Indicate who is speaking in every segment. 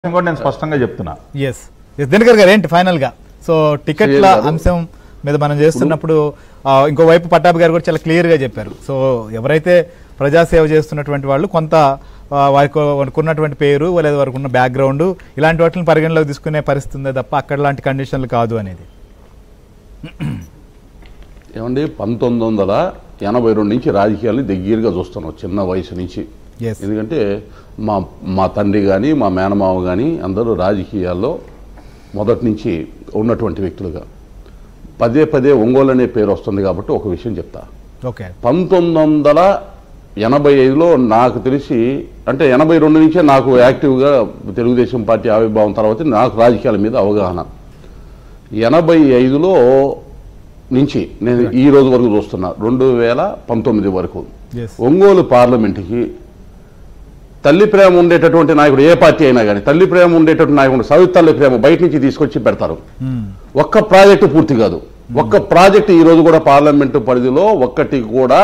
Speaker 1: విషయం కూడా నేను స్పష్టంగా చెప్తున్నా
Speaker 2: ఎస్ ఎస్ దినకర్ గారు ఏంటి ఫైనల్ గా సో టికెట్ల
Speaker 3: శ్రీధర్ గారు.
Speaker 2: అంశం మీద మనం చేస్తున్నప్పుడు ఆ, ఇంకో వైపు పట్టాభి గారు కూడా చాలా క్లియర్ గా చెప్పారు సో ఎవరైతే ప్రజాసేవ చేస్తున్నటువంటి వాళ్ళు కొంత ఆ, వారికి వారికి ఉన్నటువంటి పేరు లేదా వారికి ఉన్న బ్యాక్గ్రౌండ్ ఇలాంటి వాటిని పరిగణలోకి తీసుకునే పరిస్థితి ఉందే తప్ప అక్కడ లాంటి కండిషన్లు కాదు అనేది
Speaker 3: ఏమండి పంతొమ్మిది వందల ఎనభై రెండు నుంచి రాజకీయాల్ని దగ్గరగా చూస్తున్నాం చిన్న వయసు నుంచి
Speaker 2: ఎస్
Speaker 3: ఎందుకంటే మా మా తండ్రి కానీ మా మేనమామ కానీ అందరూ రాజకీయాల్లో మొదటి నుంచి ఉన్నటువంటి వ్యక్తులుగా పదే పదే ఒంగోలు అనే పేరు వస్తుంది కాబట్టి ఒక విషయం చెప్తా
Speaker 2: ఓకే
Speaker 3: పంతొమ్మిది వందల ఎనభై ఐదులో నాకు తెలిసి అంటే ఎనభై రెండు నుంచే నాకు యాక్టివ్గా తెలుగుదేశం పార్టీ ఆవిర్భావం తర్వాత నాకు రాజకీయాల మీద అవగాహన ఎనభై ఐదులో నుంచి నేను ఈ రోజు వరకు చూస్తున్నా రెండు వేల పంతొమ్మిది వరకు
Speaker 2: ఎస్
Speaker 3: ఒంగోలు పార్లమెంటుకి తల్లి ప్రేమ ఉండేటటువంటి నాయకుడు ఏ పార్టీ అయినా కానీ తల్లి ప్రేమ ఉండేటటువంటి నాయకుడు సవిత తల్లి ప్రేమ బయట నుంచి తీసుకొచ్చి పెడతారు ఒక్క ప్రాజెక్టు పూర్తి కాదు ఒక్క ప్రాజెక్టు ఈ రోజు కూడా పార్లమెంటు పరిధిలో ఒక్కటి కూడా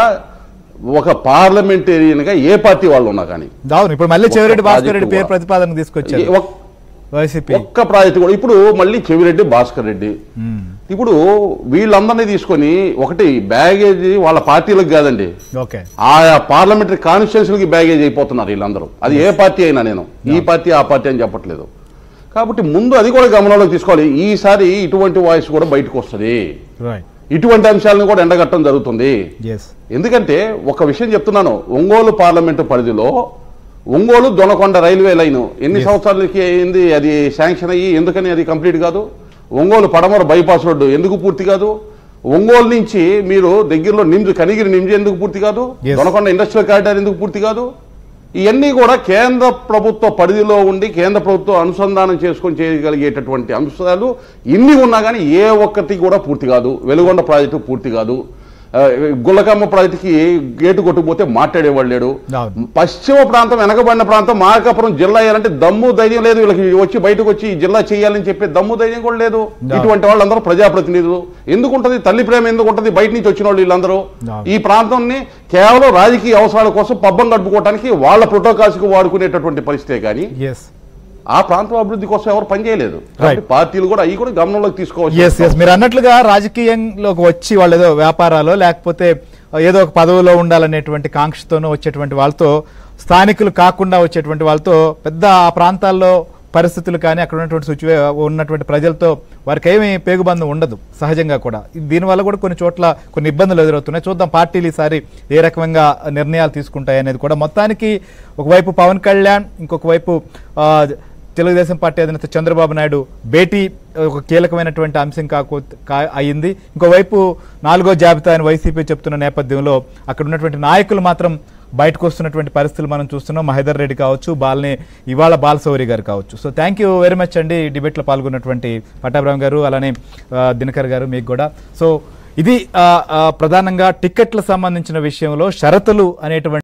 Speaker 3: ఒక పార్లమెంటేరియన్ గా ఏ పార్టీ వాళ్ళు ఉన్నా కానీ
Speaker 2: అవును ఇప్పుడు మళ్ళీ చెవిరెడ్డి
Speaker 3: ఒక్క
Speaker 2: భాస్కర్ రెడ్డి
Speaker 3: ప్రాజెక్టు
Speaker 2: పేరు
Speaker 3: కూడా.
Speaker 2: ప్రతిపాదన తీసుకొచ్చారు
Speaker 3: ఏ- ఒక్-
Speaker 2: వైసీపీ
Speaker 3: ఒక్క ప్రాజెక్టు కూడా ఇప్పుడు మళ్ళీ చెవిరెడ్డి భాస్కర్ రెడ్డి ఇప్పుడు వీళ్ళందరినీ తీసుకొని ఒకటి బ్యాగేజ్ వాళ్ళ పార్టీలకు కాదండి
Speaker 2: ఓకే
Speaker 3: ఆయా పార్లమెంటరీ కాన్స్టిట్యున్సీలకి బ్యాగేజ్ అయిపోతున్నారు వీళ్ళందరూ అది ఏ పార్టీ అయినా నేను ఈ పార్టీ ఆ పార్టీ అని చెప్పట్లేదు కాబట్టి ముందు అది కూడా గమనంలోకి తీసుకోవాలి ఈసారి ఇటువంటి వాయిస్ కూడా బయటకు వస్తుంది
Speaker 2: రైట్
Speaker 3: ఇటువంటి అంశాలను కూడా ఎండగట్టడం జరుగుతుంది
Speaker 2: ఎస్
Speaker 3: ఎందుకంటే ఒక విషయం చెప్తున్నాను ఒంగోలు పార్లమెంటు పరిధిలో ఒంగోలు దొనకొండ రైల్వే లైన్ ఎన్ని సంవత్సరాలకి అయింది అది శాంక్షన్ అయ్యి ఎందుకని అది కంప్లీట్ కాదు ఒంగోలు పడమర బైపాస్ రోడ్డు ఎందుకు పూర్తి కాదు ఒంగోలు నుంచి మీరు దగ్గరలో నిమ్స్ కనిగిరి నిమ్స్ ఎందుకు పూర్తి కాదు
Speaker 2: Yes.
Speaker 3: దొనకొండ ఇండస్ట్రియల్ కారిడార్ ఎందుకు పూర్తి కాదు ఇవన్నీ కూడా కేంద్ర ప్రభుత్వ పరిధిలో ఉండి కేంద్ర ప్రభుత్వం అనుసంధానం చేసుకొని చేయగలిగేటటువంటి అంశాలు ఇన్ని ఉన్నా కానీ ఏ ఒక్కటి కూడా పూర్తి కాదు వెలుగొండ ప్రాజెక్టు పూర్తి కాదు ఆ, గుల్లకమ్మ ప్రాజెక్టుకి గేటు కొట్టుకుపోతే మాట్లాడేవాడు లేడు
Speaker 2: అవును.
Speaker 3: పశ్చిమ ప్రాంతం వెనకబడిన ప్రాంతం మార్కాపురం జిల్లా అయ్యాలంటే దమ్ము ధైర్యం లేదు వీళ్ళకి వచ్చి బయటకు వచ్చి ఈ జిల్లా చేయాలని చెప్పే దమ్ము ధైర్యం కూడా లేదు ఇటువంటి వాళ్ళందరూ ప్రజాప్రతినిధులు ఎందుకు ఉంటుంది తల్లి ప్రేమ ఎందుకు ఉంటుంది బయట నుంచి వచ్చిన వాళ్ళు వీళ్ళందరూ
Speaker 2: అవును.
Speaker 3: ఈ ప్రాంతాన్ని కేవలం రాజకీయ అవసరాల కోసం పబ్బం గడుపుకోవడానికి వాళ్ళ ప్రోటోకాల్స్కి వాడుకునేటటువంటి పరిస్థితే కానీ
Speaker 2: ఎస్
Speaker 3: ఆ ప్రాంతం అభివృద్ధి కోసం ఎవరు పనిచేయలేదు కాబట్టి పార్టీలు కూడా అవి కూడా గమనంలోకి
Speaker 2: ఎస్
Speaker 3: తీసుకోవచ్చు
Speaker 2: ఎస్ మీరు అన్నట్లుగా రాజకీయంలోకి వచ్చి వాళ్ళు ఏదో వ్యాపారాలు లేకపోతే ఏదో ఒక పదవిలో ఉండాలనేటువంటి కాంక్షతోనూ వచ్చేటువంటి వాళ్ళతో స్థానికులు కాకుండా వచ్చేటువంటి వాళ్ళతో పెద్ద ఆ ప్రాంతాల్లో పరిస్థితులు కానీ అక్కడ ఉన్నటువంటి సిచ్యువే ఉన్నటువంటి ప్రజలతో వారికి ఏమీ పేగుబంధం ఉండదు సహజంగా కూడా దీనివల్ల కూడా కొన్ని చోట్ల కొన్ని ఇబ్బందులు ఎదురవుతున్నాయి చూద్దాం పార్టీలు ఈసారి ఏ రకంగా నిర్ణయాలు తీసుకుంటాయి అనేది కూడా మొత్తానికి ఒకవైపు పవన్ కళ్యాణ్ ఇంకొక వైపు ఆ, తెలుగుదేశం పార్టీ అధినేత చంద్రబాబు నాయుడు భేటీ ఒక కీలకమైనటువంటి అంశం కాకు కా- అయింది ఇంకోవైపు నాలుగో జాబితా అని వైసీపీ చెప్తున్న నేపథ్యంలో అక్కడ ఉన్నటువంటి నాయకులు మాత్రం బయటకు వస్తున్నటువంటి పరిస్థితులు మనం చూస్తున్నాం మహేదర్ రెడ్డి కావచ్చు బాల్ని ఇవాళ బాలసౌరి గారు కావచ్చు so thank you very much అండి ఈ డిబేట్లో పాల్గొన్నటువంటి పట్టాభిరామ్ గారు అలానే ఆ, దినకర్ గారు మీకు కూడా సో ఇది ఆ, ఆ, ప్రధానంగా టికెట్ల సంబంధించిన విషయంలో షరతులు అనేటువంటి